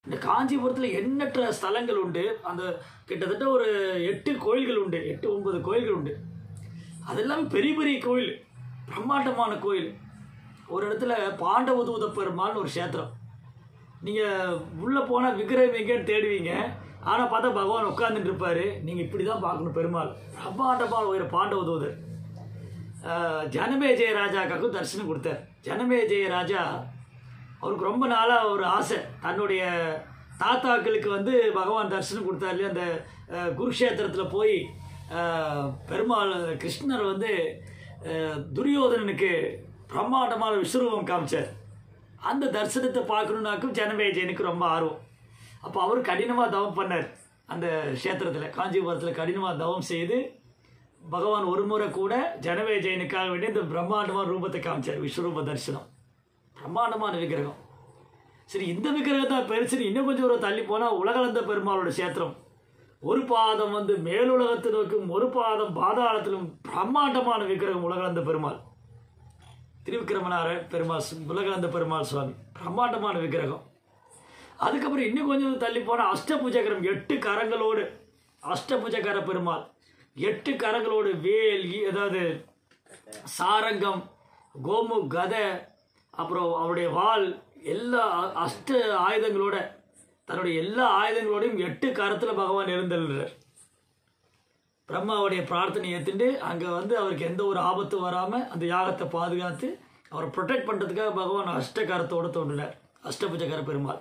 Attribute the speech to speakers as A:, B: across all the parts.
A: இந்த காஞ்சிபுரத்தில் எண்ணற்ற ஸ்தலங்கள் உண்டு அந்த கிட்டத்தட்ட ஒரு எட்டு கோயில்கள் உண்டு எட்டு ஒன்பது கோயில்கள் உண்டு அதெல்லாம் பெரிய பெரிய கோயில் பிரம்மாண்டமான கோயில் ஒரு இடத்துல பாண்டவதூத பெருமாள்னு ஒரு க்ஷேத்திரம் நீங்கள் உள்ளே போனால் விக்கிரகம் எங்கேன்னு தேடுவீங்க ஆனால் பார்த்தா பகவான் உட்கார்ந்துட்டு இருப்பாரு நீங்கள் இப்படி தான் பார்க்கணும் பெருமாள் பிரம்மாண்டமாக உயர பாண்டவ தூதர் ஆஹ் ஜனமே ஜெயராஜாக்காக்கும் தரிசனம் கொடுத்தார் ஜனமே ஜெயராஜா அவருக்கு ரொம்ப நாளாக ஒரு ஆசை தன்னுடைய தாத்தாக்களுக்கு வந்து பகவான் தரிசனம் கொடுத்தார் இல்லையா அந்த ஆஹ் குருக்ஷேத்திரத்தில் போய் ஆஹ் பெருமாள் கிருஷ்ணர் வந்து ஆஹ் துரியோதனனுக்கு பிரம்மாண்டமான விஸ்வரூபம் காமிச்சார் அந்த தரிசனத்தை பார்க்கணுன்னாக்கும் ஜனமேஜயனுக்கு ரொம்ப ஆர்வம் அப்போ அவர் கடினமாக தவம் பண்ணார் அந்த க்ஷேத்திரத்தில் காஞ்சிபுரத்தில் கடினமாக தவம் செய்து பகவான் ஒரு முறை கூட ஜனமேஜயனுக்காக வேண்டி இந்த பிரம்மாண்டமான ரூபத்தை காமிச்சார் விஸ்வரூப தரிசனம் பிரம்மாண்டமான விக்கிரகம் சரி இந்த விக்கிரகம் தான் பெருசுன்னு இன்னும் கொஞ்சம் ஒரு தள்ளி போனால் உலகளந்த பெருமாளோட க்ஷேத்திரம் ஒரு பாதம் வந்து மேலுலகத்தை நோக்கும் ஒரு பாதம் பாதாளத்திலும் பிரம்மாண்டமான விக்கிரகம் உலகளந்த பெருமாள் திருவிக்கிரமனார பெருமாள் சு- உலகளந்த பெருமாள் சுவாமி பிரம்மாண்டமான விக்கிரகம் அதுக்கப்புறம் இன்னும் கொஞ்சம் தள்ளி போனால் அஷ்டபுஜகரம் எட்டு கரங்களோடு அஷ்டபுஜகர பெருமாள் எட்டு கரங்களோடு வேல் ஈ- அதாவது சாரங்கம் கோமு கதை அப்புறம் அவருடைய வாள் எல்லா அ- அஷ்ட ஆயுதங்களோட தன்னுடைய எல்லா ஆயுதங்களோடையும் எட்டு கரத்தில் பகவான் எழுந்தள்ளுறார் பிரம்மாவுடைய பிரார்த்தனை ஏற்றுண்டு அங்கே வந்து அவருக்கு எந்த ஒரு ஆபத்து வராமல் அந்த யாகத்தை பாதுகாத்து அவரை ப்ரொடெக்ட் பண்ணுறதுக்காக பகவான் அஷ்டகரத்தோடு தோன்றினார் அஷ்டபுஜகர பெருமாள்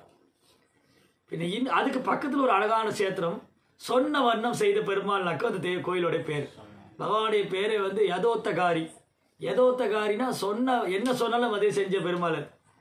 A: பின்ன இன் அதுக்கு பக்கத்தில் ஒரு அழகான சேத்திரம் சொன்ன வண்ணம் செய்த பெருமாள்னாக்க அந்த தேவ கோயிலுடைய பேர் பகவானுடைய பேரே வந்து யதோத்தகாரி யதோத்தகாரினா சொன்ன என்ன சொன்னாலும் அதே செஞ்ச பெருமாள்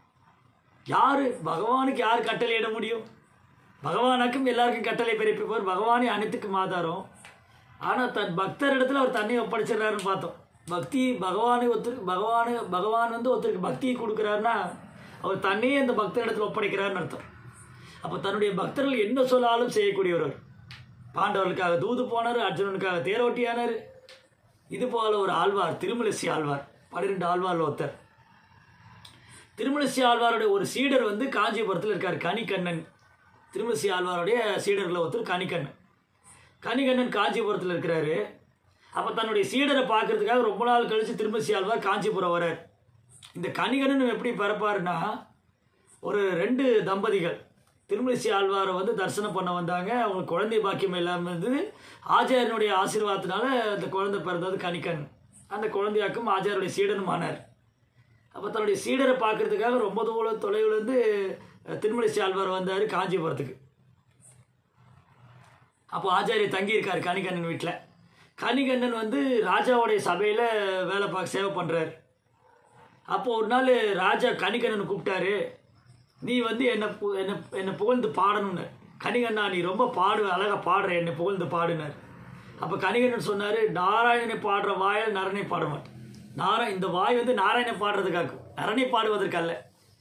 A: யாரு பகவானுக்கு யார் கட்டளையிட முடியும் பகவானுக்கும் எல்லாருக்கும் கட்டளை பிறப்பிப்பவர் பகவானே அனைத்துக்கும் ஆதாரம் ஆனால் தன் பக்தரிடத்துல அவர் தன்னை ஒப்படைச்சிடறாருன்னு பார்த்தோம் பக்தி பகவானை ஒருத்தருக்கு பகவானு பகவான் வந்து ஒருத்தருக்கு பக்தியை கொடுக்குறாருன்னா அவர் தன்னையே அந்த பக்தரிடத்தில் ஒப்படைக்கிறாருன்னு அர்த்தம் அப்போ தன்னுடைய பக்தர்கள் என்ன சொன்னாலும் செய்யக்கூடியவர் அவர். பாண்டவர்களுக்காக தூது போனார் அர்ஜுனனுக்காக தேரோட்டியானார் இது போல ஒரு ஆழ்வார் திருமலசி ஆழ்வார் பன்னிரெண்டு ஆழ்வார்ல ஒருத்தர் திருமலசி ஆழ்வாருடைய ஒரு சீடர் வந்து காஞ்சிபுரத்தில் இருக்கார் கனிக்கண்ணன் திருமலசி ஆழ்வாருடைய சீடர்களில் ஒருத்தர் கனிக்கண்ணன் கனிகண்ணன் காஞ்சிபுரத்தில் இருக்கிறாரு அப்போ தன்னுடைய சீடரை பார்க்கறதுக்காக ரொம்ப நாள் கழித்து திருமலசி ஆழ்வார் காஞ்சிபுரம் வரார் இந்த கனிகண்ணன் எப்படி பிறப்பாருன்னா ஒரு ரெண்டு தம்பதிகள் திருமலிசி ஆழ்வாரை வந்து தரிசனம் பண்ண வந்தாங்க அவங்களுக்கு குழந்தை பாக்கியம் இல்லாமல் இருந்தது ஆச்சாரியனுடைய ஆசீர்வாதத்தினால அந்த குழந்தை பிறந்தது கணிக்கன் அந்த குழந்தையாக்கும் ஆச்சாரியனுடைய சீடனும் ஆனார் அப்போ தன்னுடைய சீடரை பார்க்கறதுக்காக ரொம்ப தூரம் தொலைவுலேருந்து திருமலிசி ஆழ்வார் வந்தார் காஞ்சிபுரத்துக்கு அப்போ ஆச்சாரியர் தங்கியிருக்கார் கணிகண்ணன் வீட்டில் கணிகண்ணன் வந்து ராஜாவுடைய சபையில் வேலை பார்க்க சேவை பண்ணுறாரு அப்போ ஒரு நாள் ராஜா கணிகண்ணன் கூப்பிட்டாரு நீ வந்து என்னை பு- என்னை என்னை புகழ்ந்து பாடணும்னு கணிகண்ணா நீ ரொம்ப பாடு அழகாக பாடுற என்னை புகழ்ந்து பாடுனார் அப்போ கணிகண்ணன் சொன்னார் நாராயணனை பாடுற வாயால் நரனை பாட மாட்டேன் நாராய இந்த வாய் வந்து நாராயணனை பாடுறதுக்காக்கும் நரனை பாடுவதற்கு அல்ல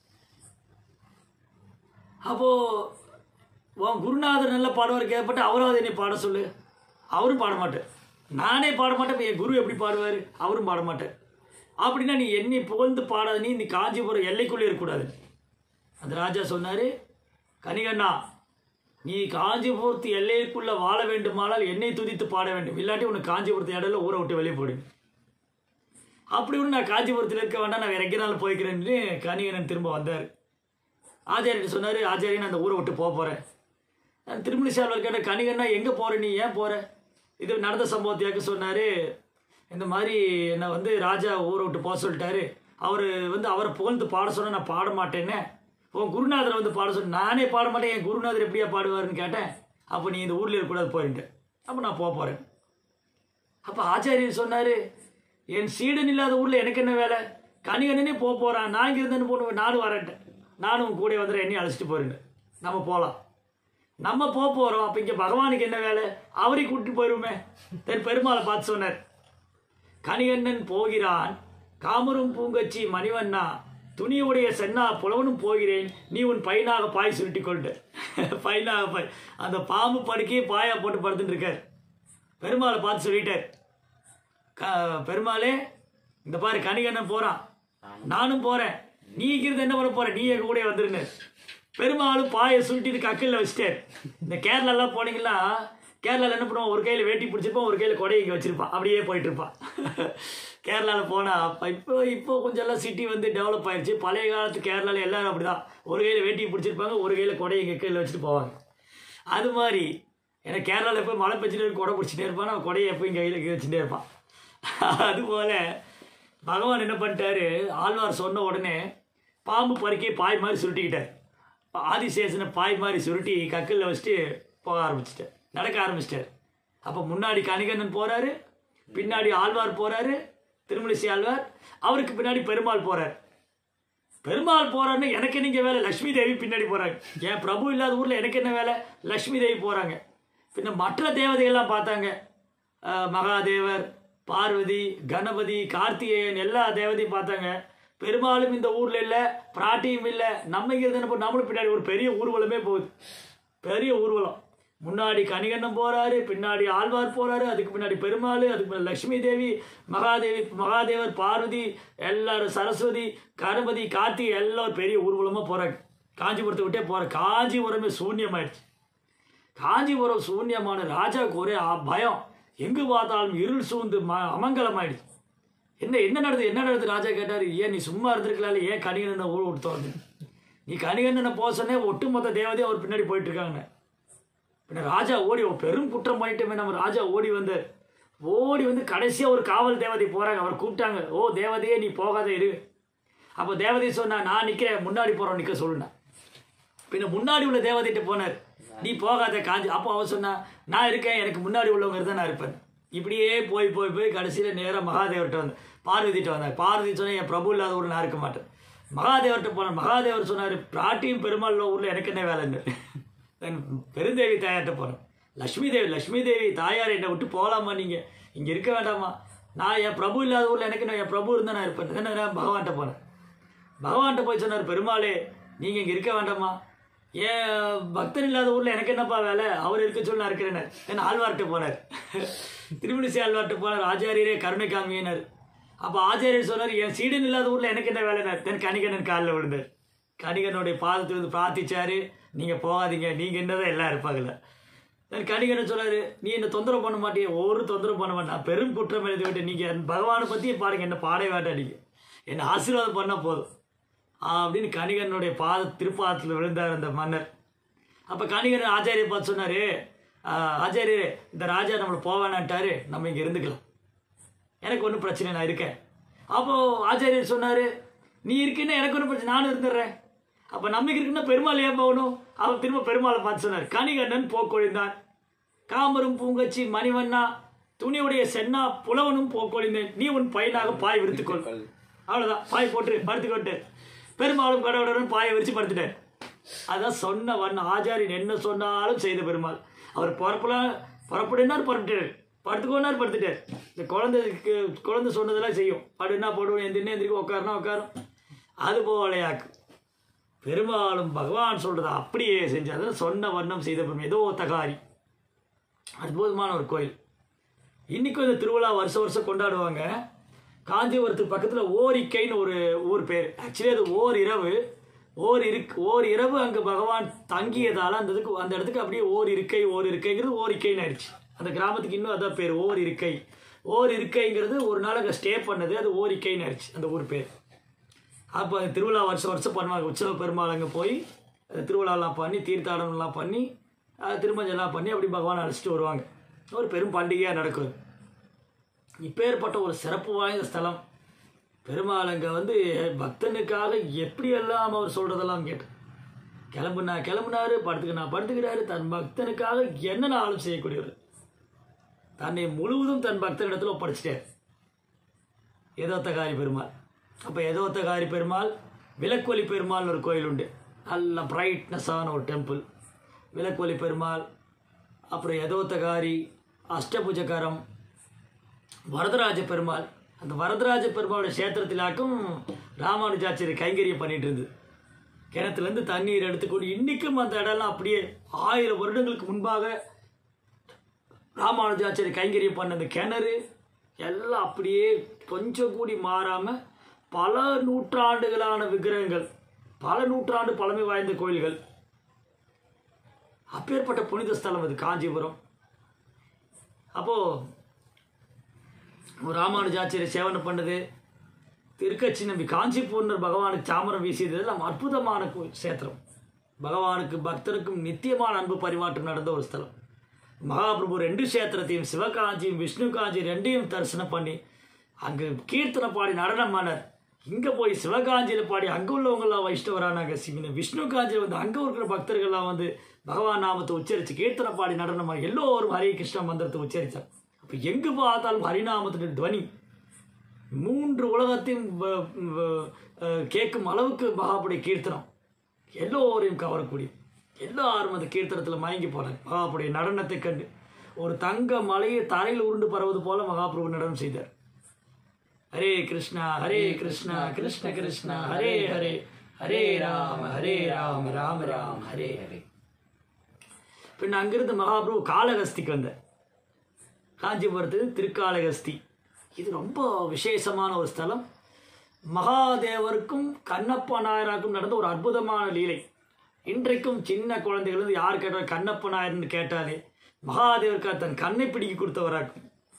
A: அப்போது உன் குருநாதர் நல்ல பாடுவார் கேட்பட்டு அவராவது என்னை பாட சொல்லு அவரும் பாட மாட்டார் நானே பாட மாட்டேன் இப்ப என் குரு எப்படி பாடுவார் அவரும் பாட மாட்டார் அப்படின்னா நீ என்னை புகழ்ந்து பாடாத நீ இந்த காஞ்சிபுரம் எல்லைக்குள்ளே இருக்கக்கூடாது அந்த ராஜா சொன்னார் கனிகண்ணா நீ காஞ்சிபுரத்து எல்லைக்குள்ளே வாழ வேண்டுமானால் என்னை துதித்து பாட வேண்டும் இல்லாட்டி உனக்கு காஞ்சிபுரத்து இடையில ஊரை விட்டு வெளியே போடு அப்படி ஒன்று நான் காஞ்சிபுரத்தில் இருக்க வேண்டாம் நான் வேற எங்கேனாலும் போய்க்கிறேன்னு கனிகண்ணன் திரும்ப வந்தார் ஆச்சாரியன் சொன்னார் ஆச்சாரியன் நான் அந்த ஊரை விட்டு போக போகிறேன் திருமணி சால்வர் கேட்ட கணிகண்ணா எங்கே போகிற நீ ஏன் போகிற இது நடந்த சம்பவத்தையாக்க சொன்னார் இந்த மாதிரி என்னை வந்து ராஜா ஊரை விட்டு போக சொல்லிட்டாரு அவர் வந்து அவரை புகழ்ந்து பாட சொன்னா நான் பாட மாட்டேன்னு உன் குருநாதரை வந்து பாட சொன்ன நானே பாட மாட்டேன் என் குருநாதர் எப்படியா பாடுவாருன்னு கேட்டேன் அப்போ நீ இந்த ஊரில் இருக்கக்கூடாது போயிட்டு அப்போ நான் போக போகிறேன் அப்போ ஆச்சாரியர் சொன்னார் என் சீடன் இல்லாத ஊரில் எனக்கு என்ன வேலை கணிகண்ணனே போக போகிறான் நான் இங்கே இருந்தேன்னு போன நானும் வரேன்ட்டேன் நானும் உன் கூட வந்துடுறேன் என்னையும் அழைச்சிட்டு போறேன் நம்ம போகலாம் நம்ம போக போகிறோம் அப்போ இங்கே பகவானுக்கு என்ன வேலை அவரையும் கூட்டிட்டு போயிருமே தென் பெருமாளை பார்த்து சொன்னார் கணிகண்ணன் போகிறான் காமரும் பூங்கச்சி மணிவண்ணா துணியுடைய சென்னா புலவனும் போகிறேன் நீ உன் பையனாக பாய் சுருட்டி கொண்டு பையனாக பாய் அந்த பாம்பு படுக்கையே பாயா போட்டு படுத்துட்டு இருக்கார் பெருமாளை பார்த்து சொல்லிட்டார் க பெருமாளே இந்த பாரு கணிகண்ணன் போகிறான் நானும் போகிறேன் நீ இங்கிருந்து என்ன பண்ண போற நீ எங்க கூட வந்துருங்க பெருமாளும் பாயை சுருட்டிட்டு கக்கல்ல வச்சுட்டாரு இந்த கேரளாலாம் போனீங்கன்னா கேரளாவில் என்ன பண்ணுவான் ஒரு கையில் வேட்டி பிடிச்சிருப்பான் ஒரு கையில் கொடையை இங்கே வச்சிருப்பான் அப்படியே போயிட்டு இருப்பான் கேரளாவில் போனால் இப்போ இப்போ கொஞ்சம் எல்லாம் சிட்டி வந்து டெவலப் ஆயிடுச்சு பழைய காலத்து கேரளாவில் எல்லாரும் அப்படிதான் ஒரு கையில் வேட்டியை பிடிச்சிருப்பாங்க ஒரு கையில் கொடையை இங்கே கையில் வச்சுட்டு போவாங்க அது மாதிரி ஏன்னா கேரளாவில் எப்போ மழை பெஞ்சிட்டே இருக்கும் கொடை பிடிச்சிட்டே இருப்பான் அவன் கொடையை எப்போ இங்கே கையில் வச்சுட்டே இருப்பான் அதுபோல் பகவான் என்ன பண்ணிட்டாரு ஆழ்வார் சொன்ன உடனே பாம்பு பறிக்கை பாய் மாதிரி சுருட்டிக்கிட்டார் ஆதிசேஷனை பாய் மாதிரி சுருட்டி கக்கல்ல வச்சுட்டு போக ஆரம்பிச்சிட்டார் நடக்க ஆரம்பிச்சிட்டார் அப்போ முன்னாடி கணிகண்ணன் போகிறாரு பின்னாடி ஆழ்வார் போகிறாரு திருமலிசை ஆழ்வார் அவருக்கு பின்னாடி பெருமாள் போகிறார் பெருமாள் போறான்னு எனக்கு நீங்க வேலை லக்ஷ்மி தேவி பின்னாடி போறாங்க ஏன் பிரபு இல்லாத ஊர்ல எனக்கு என்ன வேலை லக்ஷ்மி தேவி போறாங்க பின்ன மற்ற தேவதைகள்லாம் பார்த்தாங்க அஹ் மகாதேவர் பார்வதி கணபதி கார்த்திகேயன் எல்லா தேவதையும் பார்த்தாங்க பெருமாளும் இந்த ஊர்ல இல்லை பிராட்டியும் இல்லை நம்ம இங்க இருந்து என்ன பண்ணோம்? நம்மளும் பின்னாடி ஒரு பெரிய ஊர்வலமே போகுது பெரிய ஊர்வலம் முன்னாடி கணிகண்ணன் போறாரு பின்னாடி ஆழ்வார் போறாரு அதுக்கு பின்னாடி பெருமாள் அதுக்கு பின்னாடி லக்ஷ்மி தேவி மகாதேவி மகாதேவர் பார்வதி எல்லாரும் சரஸ்வதி கணபதி கார்த்தி எல்லாரும் பெரிய ஊர்வலமா போறாங்க காஞ்சிபுரத்தை விட்டே போற காஞ்சிபுரமே சூன்யமாயிடுச்சு காஞ்சிபுரம் சூன்யமான ராஜாவுக்கு ஒரே ஆ- பயம் எங்கு பார்த்தாலும் இருள் சூழ்ந்து ம அமங்கலமாயிடுச்சு என்ன என்ன நடக்குது என்ன நடக்குது ராஜா கேட்டார் ஏன் நீ சும்மா இருந்திருக்கலாம்ல ஏன் கணிகண்ணனை ஊர் விட்டு நீ கணிகண்ணனை போக சொன்னே ஒட்டுமொத்த தேவதையும் அவர் பின்னாடி போயிட்டு இருக்காங்க பின்ன ராஜா ஓடி ஓ, பெரும் குற்றம் பண்ணிட்டோமே நம்ம ராஜா ஓடி வந்தார் ஓடி வந்து கடைசியாக ஒரு காவல் தேவதை போகிறாங்க அவர் கூப்பிட்டாங்க ஓ தேவதையே நீ போகாத இரு அப்போ தேவதை சொன்னா நான் நிற்கிறேன் முன்னாடி போகிறோம் நிற்க சொல்லுனேன் பின்ன முன்னாடி உள்ள தேவதைகிட்ட போனார் நீ போகாத காஞ்சி அப்போ அவர் சொன்னா நான் இருக்கேன் எனக்கு முன்னாடி உள்ளவங்க தான் நான் இருப்பேன் இப்படியே போய் போய் போய் கடைசியில் நேராக மகாதேவர்கிட்ட வந்தேன் பார்வதிட்ட வந்தார் பார்வதி சொன்னா என் பிரபு இல்லாத ஊரில் நான் இருக்க மாட்டேன் மகாதேவர்கிட்ட போனேன் மகாதேவர் சொன்னார் பிராட்டியும் பெருமாள் உள்ள ஊரில் எனக்கு என்ன வேலைன்னு தென் பெருந்தேவி தாயார்கிட்ட போனேன் லக்ஷ்மி தேவி லக்ஷ்மி தேவி தாயார் என்னை விட்டு போகலாமா நீங்கள் இங்கே இருக்க வேண்டாமா நான் என் பிரபு இல்லாத ஊரில் எனக்கு நான் என் பிரபு இருந்தால் நான் இருப்பேன் என்ன நான் பகவான்கிட்ட போனேன் பகவான்கிட்ட போய் சொன்னார் பெருமாளே நீங்கள் இங்கே இருக்க வேண்டாமா ஏன் பக்தன் இல்லாத ஊரில் எனக்கு என்னப்பா வேலை அவர் இருக்க சொல்லி நான் இருக்கிறேன் என் ஆழ்வார்கிட்ட போனார் திருமணிசை ஆழ்வார்கிட்ட போனார் ஆச்சாரியரே கருணை காமியினர் அப்போ ஆச்சாரியர் சொன்னார் என் சீடன் இல்லாத ஊரில் எனக்கு என்ன வேலைனார் தென் கணிகண்ணன் காலில் விழுந்தார் கணிகனுடைய பாதத்தில் வந்து பிரார்த்திச்சாரு நீங்கள் போகாதீங்க நீங்கள் என்னதான் எல்லாம் இருப்பாங்கல்ல தென் கணிகண்ணன் சொன்னார் நீ என்ன தொந்தரவு பண்ண மாட்டியே ஒரு தொந்தரவு பண்ண மாட்டேன் பெரும் குற்றம் எழுதி விட்டு நீங்கள் பகவானை பற்றியே பாருங்க என்ன பாடவே வேண்டாம் நீங்கள் என்னை ஆசீர்வாதம் பண்ணால் போதும் அப்படின்னு கணிகனுடைய பாத திருப்பாதத்தில் விழுந்தார் அந்த மன்னர் அப்போ கணிகன் ஆச்சாரியை பார்த்து சொன்னார் ஆச்சாரியரே இந்த ராஜா நம்மளை போவேனான்ட்டாரு நம்ம இங்கே இருந்துக்கலாம் எனக்கு ஒன்றும் பிரச்சனை நான் இருக்கேன் அப்போது ஆச்சாரியர் சொன்னார் நீ இருக்கீன்னா எனக்கு ஒன்றும் பிரச்சனை நானும் இருந்துடுறேன் அப்போ நம்பிக்கை இருக்குன்னா பெருமாள் ஏன் போகணும் அவர் திரும்ப பெருமாளை பார்த்து சொன்னார் கணிகண்ணன் போக்கொழிந்தான் காமரும் பூங்கச்சி மணிவண்ணா துணியுடைய சென்னா புலவனும் போக்கொழிந்தேன் நீ உன் பையனாக பாய் விரித்துக்கொள் அவ்வளோதான் பாய் போட்டு படுத்துக்கொண்டு பெருமாளும் கடவுளுடன் பாயை விரிச்சு படுத்துட்டார் அதான் சொன்ன வண்ண ஆச்சாரியன் என்ன சொன்னாலும் செய்த பெருமாள் அவர் பிறப்புலாம் புறப்படுனார் புறப்பட்டார் படுத்துக்கோனார் படுத்துட்டார் இந்த குழந்தைக்கு குழந்தை சொன்னதெல்லாம் செய்யும் படுனா போடுவோம் எந்திரினா எந்திரிக்கும் உட்காருனா உட்காரும் அது போலையாக்கு பெரும்பாலும் பகவான் சொல்றதை அப்படியே செஞ்சு அதான் சொன்ன வண்ணம் செய்த பெருமை ஏதோ தகாரி அற்புதமான ஒரு கோயில் இன்னைக்கும் இந்த திருவிழா வருஷம் வருஷம் கொண்டாடுவாங்க காஞ்சிபுரத்துக்கு பக்கத்தில் ஓரிக்கைன்னு ஒரு ஊர் பேர் ஆக்சுவலி அது ஓர் இரவு ஓர் இருக் ஓர் இரவு அங்கே பகவான் தங்கியதால் அந்த இதுக்கு அந்த இடத்துக்கு அப்படியே ஓர் இருக்கை ஓர் இருக்கைங்கிறது ஓரிக்கைன்னு ஆயிடுச்சு அந்த கிராமத்துக்கு இன்னும் அதான் பேர் ஓர் இருக்கை ஓர் இருக்கைங்கிறது ஒரு நாள் அங்கே ஸ்டே பண்ணது அது ஓரிக்கைன்னு ஆயிடுச்சு அந்த ஊர் பேர் அப்போ அந்த திருவிழா வருஷம் வருஷம் பண்ணுவாங்க உற்சவ பெருமாள் அங்கே போய் அந்த திருவிழாலாம் பண்ணி தீர்த்தாடனம்லாம் பண்ணி அஹ், திருமஞ்செல்லாம் பண்ணி அப்படி பகவான் அழைச்சிட்டு வருவாங்க ஒரு பெரும் பண்டிகையாக நடக்குது இப்பேற்பட்ட ஒரு சிறப்பு வாய்ந்த ஸ்தலம் பெருமாள் அங்கே வந்து பக்தனுக்காக எப்படியெல்லாம் அவர் சொல்கிறதெல்லாம் கேட்டு கிளம்புனா கிளம்புனாரு படுத்துக்கினா படுத்துக்கிறாரு தன் பக்தனுக்காக என்னென்ன ஆளும் செய்யக்கூடியவர் தன்னை முழுவதும் தன் பக்தனிடத்தில் ஒப்படைச்சிட்டார் ஏதோத்தகாரி பெருமாள் அப்போ ஏதோத்தகாரி பெருமாள் விளக்கொலி பெருமாள்னு ஒரு கோயில் உண்டு நல்ல பிரைட்னஸான ஒரு டெம்பிள் விளக்கொலி பெருமாள் அப்புறம் ஏதோத்தகாரி அஷ்டபுஜகரம் வரதராஜ பெருமாள் அந்த வரதராஜ பெருமாளோட கஷேத்திரத்திலாக்கும் ராமானுஜாச்சாரி கைங்கரியம் பண்ணிட்டு இருந்தது கிணத்துலேருந்து தண்ணீர் எடுத்துக்கொண்டு இன்றைக்கும் அந்த இடம்லாம் அப்படியே ஆயிரம் வருடங்களுக்கு முன்பாக ராமானுஜாச்சாரி கைங்கரியம் பண்ண அந்த கிணறு எல்லாம் அப்படியே கொஞ்சம் கூடி மாறாமல் பல நூற்றாண்டுகளான விக்கிரகங்கள் பல நூற்றாண்டு பழமை வாய்ந்த கோயில்கள் அப்பேற்பட்ட புனித ஸ்தலம் அது காஞ்சிபுரம் அப்போது ராமானுஜாச்சாரிய சேவனை பண்ணது திருக்கட்சி நம்பி காஞ்சிபூர்ணர் பகவானுக்கு சாமரம் வீசியது எல்லாம் அற்புதமான கோயில் சேத்திரம் பகவானுக்கு பக்தருக்கும் நித்தியமான அன்பு பரிமாற்றம் நடந்த ஒரு ஸ்தலம் மகாபிரபு ரெண்டு சேத்திரத்தையும் சிவகாஞ்சியும் விஷ்ணு காஞ்சி ரெண்டையும் தரிசனம் பண்ணி அங்கே கீர்த்தனை பாடி நடனமானார் இங்கே போய் சிவகாஞ்சியில் பாடி அங்கே உள்ளவங்களாம் வைஷ்ணவரானாங்க சிவன விஷ்ணு காஞ்சியில் வந்து அங்கே இருக்கிற பக்தர்கள்லாம் வந்து பகவான் நாமத்தை உச்சரித்து கீர்த்தனை பாடி நடனமாக எல்லோரும் ஹரே கிருஷ்ண மந்திரத்தை உச்சரித்தார் அப்போ எங்கு பார்த்தாலும் ஹரிநாமத்தின் துவனி மூன்று உலகத்தையும் வ- வ- அஹ் கேட்கும் அளவுக்கு மகாபுடைய கீர்த்தனம் எல்லோரையும் கவரக்கூடிய எல்லாரும் அந்த கீர்த்தனத்தில் மயங்கி போனாங்க மகாபுடைய நடனத்தை கண்டு ஒரு தங்க மலையை தரையில் உருண்டு பரவது போல மகாபிரபு நடனம் செய்தார் ஹரே கிருஷ்ணா ஹரே கிருஷ்ணா கிருஷ்ண கிருஷ்ணா ஹரே ஹரே ஹரே ராம ஹரே ராம ராம ராம ஹரே ஹரே பின் அங்கிருந்து மகாபிரபு காளகஸ்திக்கு வந்தார் காஞ்சிபுரத்துக்கு திருக்காளகஸ்தி இது ரொம்ப விசேஷமான ஒரு ஸ்தலம் மகாதேவருக்கும் கண்ணப்ப நாயனாருக்கும் நடந்த ஒரு அற்புதமான லீலை இன்றைக்கும் சின்ன குழந்தைகள் வந்து யார் கேட்டால் கண்ணப்ப நாயர்னு கேட்டாலே மகாதேவருக்கு தன் கண்ணை பிடிக்கி கொடுத்தவராக்கும்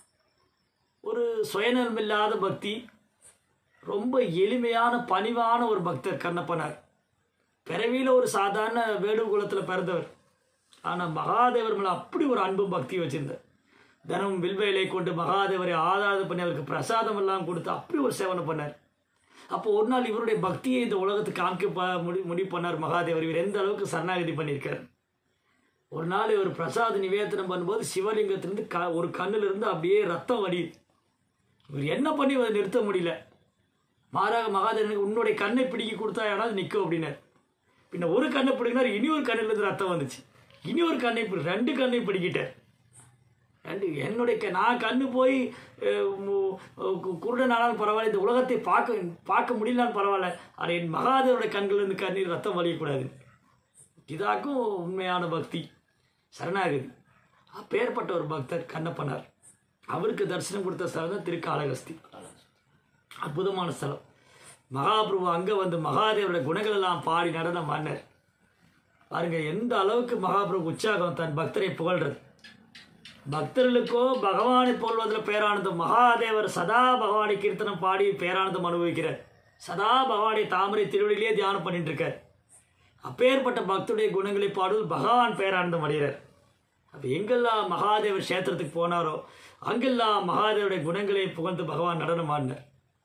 A: ஒரு சுயநலமில்லாத பக்தி ரொம்ப எளிமையான பணிவான ஒரு பக்தர் கண்ணப்பனார் பிறவியில் ஒரு சாதாரண வேடு குலத்தில் பிறந்தவர் ஆனால் மகாதேவர் மேலே அப்படி ஒரு அன்பு பக்தி வச்சிருந்தார் தினமும் வில்வேலை கொண்டு மகாதேவரை ஆராதனை பண்ணி அவருக்கு பிரசாதம் எல்லாம் கொடுத்து அப்படி ஒரு சேவனை பண்ணார் அப்போ ஒரு நாள் இவருடைய பக்தியை இந்த உலகத்துக்கு காமிக்க ப- முடி முடிவு பண்ணார் மகாதேவர் இவர் எந்த அளவுக்கு சரணாகதி பண்ணியிருக்கார் ஒரு நாள் இவர் பிரசாத நிவேதனம் பண்ணும்போது சிவலிங்கத்திலிருந்து க ஒரு கண்ணிலிருந்து அப்படியே ரத்தம் வடியுது இவர் என்ன பண்ணி அதை நிறுத்த முடியல மாறாக மகாதேவனுக்கு உன்னுடைய கண்ணை பிடிக்கி கொடுத்தா யாராவது நிற்கும் அப்படின்னார் பின்ன ஒரு கண்ணை பிடிக்கினார் இனி ஒரு கண்ணிலிருந்து ரத்தம் வந்துச்சு இனி ஒரு கண்ணை பிடி ரெண்டு கண்ணையும் பிடிக்கிட்டார் ரெண்டு என்னுடைய க- நான் கண்ணு போய் அஹ், மு- கு- குருடனாலும் பரவாயில்ல இந்த உலகத்தை பார்க்க பார்க்க முடியலனாலும் பரவாயில்ல ஆனால் என் மகாதேவனுடைய கண்களிலிருந்து கண்ணீர் ரத்தம் வலியக்கூடாது இதாக்கும் உண்மையான பக்தி சரணாகதி அப்பேற்பட்ட ஒரு பக்தர் கண்ணப்பனார் அவருக்கு தரிசனம் கொடுத்த ஸ்தலம் தான் திருக்காளகஸ்தி அற்புதமான ஸ்தலம் மகாபிரபு அங்கே வந்து மகாதேவருடைய குணங்கள் எல்லாம் பாடி நடனம் ஆடினார் பாருங்க எந்த அளவுக்கு மகாபிரபு உற்சாகம் தன் பக்தரை புகழ்றது பக்தர்களுக்கோ பகவானை புகழ்வதில் பேரானந்தம் மகாதேவர் சதா பகவானை கீர்த்தனம் பாடி பேரானந்தம் அனுபவிக்கிறார் சதா பகவானை தாமரை திருவடியிலே தியானம் பண்ணிட்டு இருக்கார் அப்பேற்பட்ட பக்தருடைய குணங்களை பாடுவது பகவான் பேரானந்தம் அடைகிறார் அப்போ எங்கெல்லாம் மகாதேவர் கஷேத்திரத்துக்கு போனாரோ அங்கெல்லாம் மகாதேவருடைய குணங்களை புகழ்ந்து பகவான் நடனம் ஆடினார்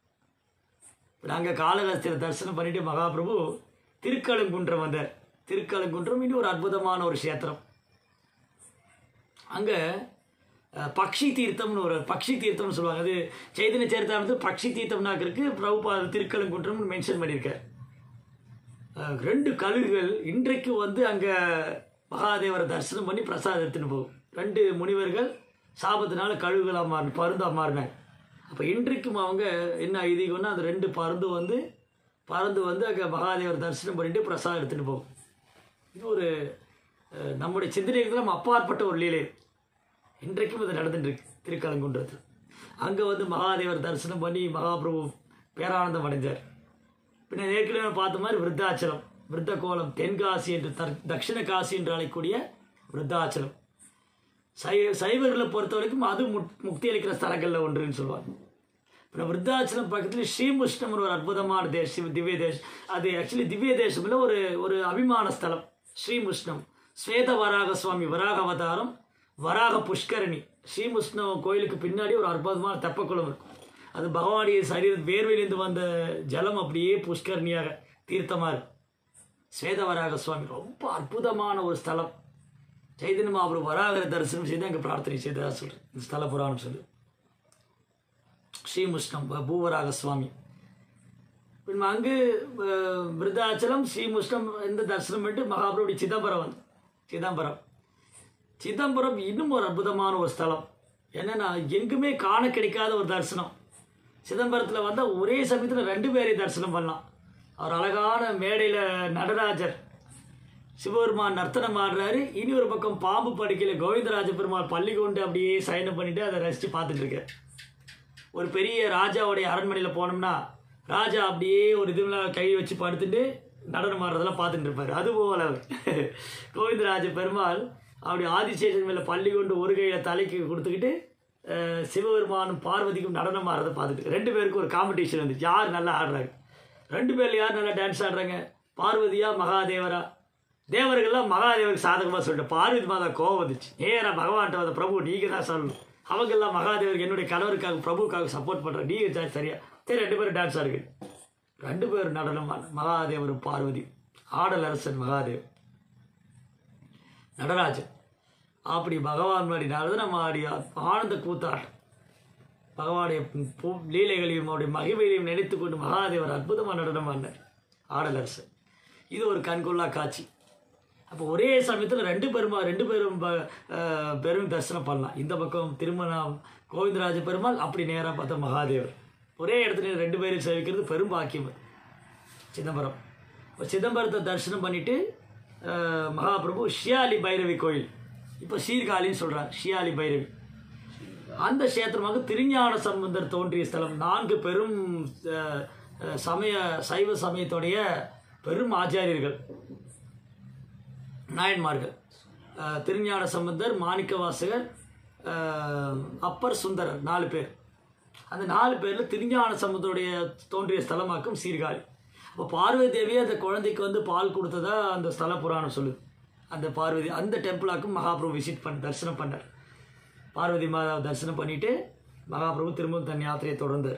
A: நாங்கள் காளகஸ்தியில் தரிசனம் பண்ணிட்டு மகாபிரபு திருக்கழுங்குன்றம் வந்தார் திருக்கழுங்குன்றம் இன்னும் ஒரு அற்புதமான ஒரு கஷேத்திரம் அங்கே பக்ஷி தீர்த்தம்னு ஒரு பக்ஷி தீர்த்தம்னு சொல்லுவாங்க அது சைதன்ய சரித்தாமத்தில் பக்ஷி தீர்த்தம்னாக்கு இருக்கு பிரபுபா திருக்கழுங்குன்றம்னு மென்ஷன் பண்ணியிருக்கார் அஹ், ரெண்டு கழுகுகள் இன்றைக்கு வந்து அங்கே மகாதேவரை தரிசனம் பண்ணி பிரசாதம் எடுத்துன்னு போகும் ரெண்டு முனிவர்கள் சாபத்தினால கழுகுகளாக மாறி பருந்தாக மாறினாங்க அப்போ இன்றைக்கும் அவங்க என்ன ஐதீகம்னா அந்த ரெண்டு பருந்து வந்து பறந்து வந்து அங்கே மகாதேவர் தரிசனம் பண்ணிட்டு பிரசாதம் எடுத்துகிட்டு போகும் இது ஒரு அஹ், நம்முடைய சிந்தனைகளுக்கெல்லாம் அப்பாற்பட்ட ஒரு லீலை இன்றைக்கும் இது நடந்துட்டு இருக்கு திருக்கலங்குன்றத்தில் அங்கே வந்து மகாதேவர் தரிசனம் பண்ணி மகாபிரபு பேரானந்தம் அடைஞ்சார் பின்ன ஏற்கனவே பார்த்த மாதிரி விருத்தாச்சலம் விருத்த கோலம் தென்காசி என்று தர் தட்சிண காசி என்று அழைக்கக்கூடிய விருத்தாச்சலம் சை சைவர்களை பொறுத்த வரைக்கும் அது முக் முக்தி அளிக்கிற ஸ்தலங்களில் ஒன்றுன்னு சொல்லுவாங்க இப்போ விருத்தாச்சலம் பக்கத்தில் ஸ்ரீமுஷ்ணம் ஒரு அற்புதமான தேசம் திவ்ய தேசம் அது ஆக்சுவலி திவ்ய தேசம் இல்லை ஒரு ஒரு அபிமான ஸ்தலம் ஸ்ரீமுஷ்ணம் ஸ்வேத வராக சுவாமி வராக அவதாரம் வராக புஷ்கரணி ஸ்ரீமுஷ்ணம் கோயிலுக்கு பின்னாடி ஒரு அற்புதமான தெப்பக்குளம் இருக்கும் அது பகவானுடைய சரீர வேர்வையிலிருந்து வந்த ஜலம் அப்படியே புஷ்கரணியாக தீர்த்தமாக இருக்கும் ஸ்வேதவராக சுவாமி ரொம்ப அற்புதமான ஒரு ஸ்தலம் சைதன்ய மகாபுரம் வராகர தரிசனம் செய்து அங்கே பிரார்த்தனை செய்ததா சொல்கிறேன் இந்த ஸ்தல புராணம் சொல்லு ஸ்ரீமுஷ்ணம் ப- பூவராக சுவாமி பின் அங்கு அஹ், விருத்தாச்சலம் ஸ்ரீமுஷ்ணம் இந்த தரிசனம் பண்ணிட்டு மகாபுரோடி சிதம்பரம் வந்து சிதம்பரம் சிதம்பரம் இன்னும் ஒரு அற்புதமான ஒரு ஸ்தலம் என்னன்னா எங்குமே காண கிடைக்காத ஒரு தரிசனம் சிதம்பரத்தில் வந்தால் ஒரே சமயத்தில் ரெண்டு பேரையும் தரிசனம் பண்ணலாம் அவர் அழகான மேடையில் நடராஜர் சிவபெருமான் நர்த்தனம் ஆடுறாரு இனி ஒரு பக்கம் பாம்பு படுக்கையில் கோவிந்தராஜ பெருமாள் பள்ளி கொண்டு அப்படியே சயனம் பண்ணிட்டு அதை ரசித்து பார்த்துட்டு இருக்கார் ஒரு பெரிய ராஜாவுடைய அரண்மனையில் போனோம்னா ராஜா அப்படியே ஒரு இதுல கை வச்சு படுத்துட்டு நடனம் ஆடுறதெல்லாம் பார்த்துட்டு இருப்பார் அதுபோல் அவர் கோவிந்தராஜ பெருமாள் அப்படி ஆதிசேஷன் மேலே பள்ளி கொண்டு ஒரு கையில் தலைக்கு கொடுத்துக்கிட்டு அஹ், சிவபெருமானும் பார்வதிக்கும் நடனம் ஆடுறதை பார்த்துட்டு ரெண்டு பேருக்கும் ஒரு காம்படிஷன் வந்துச்சு யார் நல்லா ஆடுறாங்க ரெண்டு பேர்ல யார் நல்லா டான்ஸ் ஆடுறாங்க பார்வதியா மகாதேவரா தேவர்கள்லாம் மகாதேவருக்கு சாதகமாக சொல்லிட்டு பார்வதி மாதா கோவம் வந்துச்சு நேராக பகவான்கிட்ட வந்த பிரபு நீங்கள் தான் சொல்லணும் அவங்கெல்லாம் மகாதேவருக்கு என்னுடைய கணவருக்காக பிரபுவுக்காக சப்போர்ட் பண்ணுறேன் நீங்கள் தான் சரியா சரி ரெண்டு பேரும் டான்ஸ் ஆடுங்க ரெண்டு பேரும் நடனம் ஆடு- மகாதேவரும் பார்வதி ஆடல் அரசன் மகாதேவ் நடராஜன் அப்படி பகவான் முன்னாடி நடனம் ஆடி ஆனந்த கூத்தாட்டம் பகவானுடைய பூ- லீலைகளையும் அவருடைய மகிமைகளையும் நினைத்து கொண்டு மகாதேவர் அற்புதமாக நடனம் ஆடினார் ஆடலரசர் இது ஒரு கண்கொள்ளா காட்சி அப்போ ஒரே சமயத்தில் ரெண்டு பெருமா ரெண்டு பேரும் ப- அஹ், பெரும் தரிசனம் பண்ணலாம் இந்த பக்கம் திருமணம் கோவிந்தராஜ பெருமாள் அப்படி நேராக பார்த்தா மகாதேவர் ஒரே இடத்துல ரெண்டு பேரும் சேவிக்கிறது பெரும் பாக்கியம் அது. சிதம்பரம் இப்போ சிதம்பரத்தை தரிசனம் பண்ணிட்டு அஹ், மகாபிரபு ஷியாலி பைரவி கோயில் இப்போ சீர்காழின்னு சொல்கிறாங்க ஷியாலி பைரவி அந்த கஷேத்திரமாக திருஞான சம்பந்தர் தோன்றிய ஸ்தலம் நான்கு பெரும் அஹ், அஹ், சமய சைவ சமயத்துடைய பெரும் ஆச்சாரியர்கள் நாயன்மார்கள் அஹ், திருஞான சம்பந்தர் மாணிக்க வாசகர் அஹ், அப்பர் சுந்தரர் நாலு பேர் அந்த நாலு பேரில் திருஞான சம்பந்தருடைய தோன்றிய ஸ்தலமாக்கும் சீர்காழி அப்போ பார்வதி தேவி அந்த குழந்தைக்கு வந்து பால் கொடுத்ததா அந்த ஸ்தல புராணம் சொல்லுது அந்த பார்வதி அந்த டெம்பிளாக்கும் மகாபிரபு விசிட் பண்ண தரிசனம் பண்ணார் பார்வதி மாதாவை தரிசனம் பண்ணிட்டு மகாபிரபு திரும்பவும் தன் யாத்திரையை தொடர்ந்தார்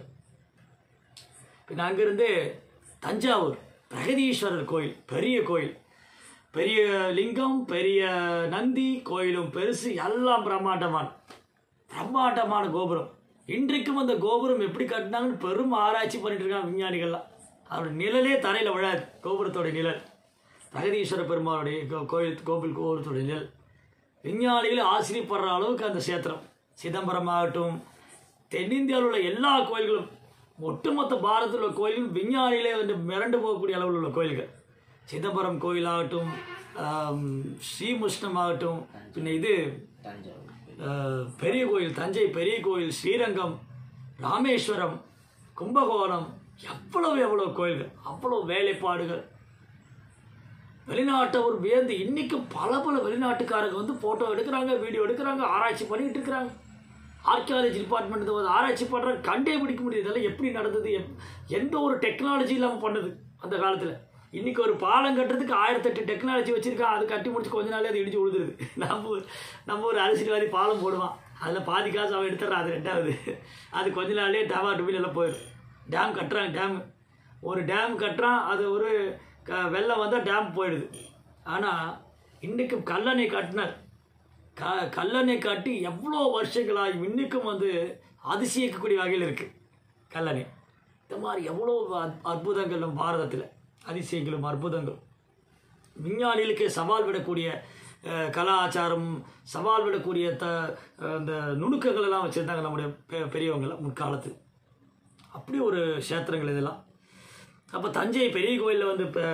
A: பின் அங்கிருந்து தஞ்சாவூர் பிரகதீஸ்வரர் கோயில் பெரிய கோயில் பெரிய லிங்கம் பெரிய நந்தி கோயிலும் பெருசு எல்லாம் பிரம்மாண்டமான பிரம்மாண்டமான கோபுரம் இன்றைக்கும் அந்த கோபுரம் எப்படி கட்டினாங்கன்னு பெரும் ஆராய்ச்சி பண்ணிட்டு இருக்காங்க விஞ்ஞானிகள்லாம் அவரோட நிழலே தரையில் விழாது கோபுரத்தோட நிழல் பிரகதீஸ்வர பெருமாளுடைய கோ- கோயில் கோவில் கோபுரத்தோட நிழல் விஞ்ஞானிகள் ஆச்சரியப்படுற அளவுக்கு அந்த சேத்திரம் சிதம்பரம் ஆகட்டும் தென்னிந்தியாவில் உள்ள எல்லா கோயில்களும் ஒட்டுமொத்த பாரதத்தில் உள்ள கோயில்களும் விஞ்ஞானிகளே வந்து மிரண்டு போகக்கூடிய அளவில் உள்ள கோயில்கள் சிதம்பரம் கோயிலாகட்டும் ஆம், ஸ்ரீமுஷ்ணம் ஆகட்டும் பின்ன இது
B: தஞ்சாவூர்
A: அஹ், பெரிய கோயில் தஞ்சை பெரிய கோயில் ஸ்ரீரங்கம் ராமேஸ்வரம் கும்பகோணம் எவ்வளவு எவ்வளவு கோயில்கள் அவ்வளவு வேலைப்பாடுகள் வெளிநாட்டவர் வியந்து இன்னைக்கு பல பல வெளிநாட்டுக்காரங்க வந்து ஃபோட்டோ எடுக்கிறாங்க வீடியோ எடுக்கிறாங்க ஆராய்ச்சி பண்ணிட்டு இருக்கிறாங்க ஆர்கியாலஜி டிபார்ட்மெண்ட் வந்து ஆராய்ச்சி பண்ணுறாங்க கண்டே பிடிக்க முடியுது இதெல்லாம் எப்படி நடந்தது எப்- எந்த ஒரு டெக்னாலஜி இல்லாமல் பண்ணுது அந்த காலத்தில் இன்னைக்கு ஒரு பாலம் கட்டுறதுக்கு ஆயிரத்தெட்டு டெக்னாலஜி வச்சிருக்கான் அது கட்டி முடிச்சு கொஞ்ச நாளே அது இடிச்சு விழுதுருது நம்ம ஊர் நம்ம ஒரு அரசியல்வாதி பாலம் போடுவான் அதில் பாதி காசு அவன் எடுத்துறான் அது ரெண்டாவது அது கொஞ்ச நாள்லயே டேவா டுபில் எல்லாம் போயிடும் டேம் கட்டுறாங்க டேம் ஒரு டேம் கட்டுறான் அது ஒரு க வெள்ளம் வந்தால் டேம் போயிடுது ஆனால் இன்றைக்கும் கல்லணை கட்டினார் க கல்லணை காட்டி எவ்வளோ வருஷங்களாக இன்னைக்கும் வந்து அதிசயிக்கக்கூடிய வகையில் இருக்குது கல்லணை இந்த மாதிரி எவ்வளோ அற்- அற்புதங்கள் நம்ம பாரதத்தில் அதிசயங்களும் அற்புதங்கள் விஞ்ஞானிகளுக்கு சவால் விடக்கூடிய அஹ், கலாச்சாரம் சவால் விடக்கூடிய த அந்த நுணுக்கங்கள் எல்லாம் வச்சுருந்தாங்க நம்முடைய பெ- பெரியவங்களாம் முற்காலத்து அப்படி ஒரு கஷேத்திரங்கள் இதெல்லாம் அப்போ தஞ்சை பெரிய கோயிலில் வந்து இப்போ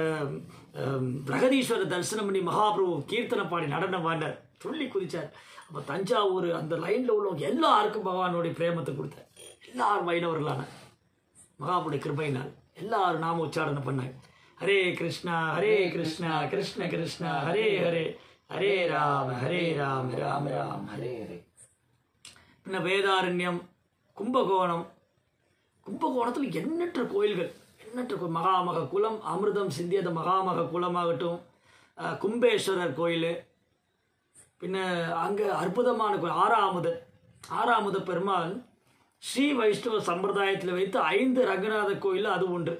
A: பிரகதீஸ்வரர் தரிசனம் பண்ணி மகாபிரபு கீர்த்தனை பாடி நடனம் பாடினார் துள்ளி குதிச்சார் அப்போ தஞ்சாவூர் அந்த லைனில் உள்ளவங்க எல்லாருக்கும் பகவானுடைய பிரேமத்தை கொடுத்தார் எல்லாரும் வைணவர்களான மகாபுடைய கிருபையினால் எல்லாரும் நாம உச்சாரணை பண்ணாங்க ஹரே கிருஷ்ணா ஹரே கிருஷ்ணா கிருஷ்ண கிருஷ்ணா ஹரே ஹரே ஹரே ராம ஹரே ராம ராம ராம ஹரே
B: ஹரே ஹரே
A: பின்ன வேதாரண்யம் கும்பகோணம் கும்பகோணத்தில் எண்ணற்ற கோயில்கள் எண்ணற்ற கோ- மகாமக குலம் அமிர்தம் சிந்தியத மகாமக குலமாகட்டும் அஹ், கும்பேஸ்வரர் கோயில் பின்ன அங்கே அற்புதமான கோயில் ஆறாமுதர் ஆறாமுத பெருமாள் ஸ்ரீ வைஷ்ணவ சம்பிரதாயத்தில் வைத்து ஐந்து ரங்கநாத கோயில் அது ஒன்று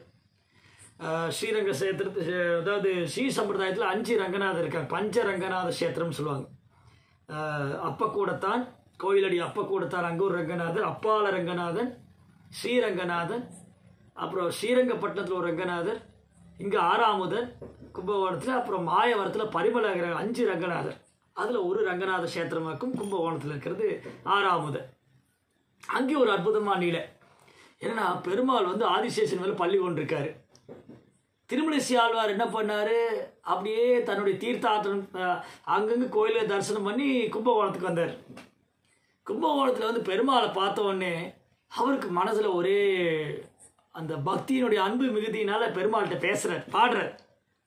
A: அஹ், ஸ்ரீரங்க சேத்திரத்து அதாவது ஸ்ரீ சம்பிரதாயத்தில் அஞ்சு ரங்கநாதர் இருக்காங்க பஞ்ச ரங்கநாத சேத்திரம்னு சொல்லுவாங்க அஹ், அப்பக்கூடத்தான் கோயிலடி அப்பக்கூடத்தான் அங்கே ஒரு ரங்கநாதர் அப்பால ரங்கநாதன் ஸ்ரீரங்கநாதன் அப்புறம் ஸ்ரீரங்கப்பட்டினத்தில் ஒரு ரங்கநாதர் இங்கே ஆறாமுதர் கும்பகோணத்தில் அப்புறம் மாயவரத்தில் பரிமள கிர- அஞ்சு ரங்கநாதர் அதில் ஒரு ரங்கநாத கஷேத்திரமாக்கும் கும்பகோணத்தில் இருக்கிறது ஆறாமுதர் அங்கே ஒரு அற்புதமான நீலை என்னன்னா பெருமாள் வந்து ஆதிசேஷன் மேலே பள்ளி கொண்டிருக்காரு திருமலிசி ஆழ்வார் என்ன பண்ணாரு அப்படியே தன்னுடைய தீர்த்தாத்திரம் அஹ், அங்கங்க கோயிலை தரிசனம் பண்ணி கும்பகோணத்துக்கு வந்தார் கும்பகோணத்தில் வந்து பெருமாளை பார்த்த உடனே அவருக்கு மனசில் ஒரே அந்த பக்தியினுடைய அன்பு மிகுதியினால பெருமாள்கிட்ட பேசுகிறார் பாடுறார்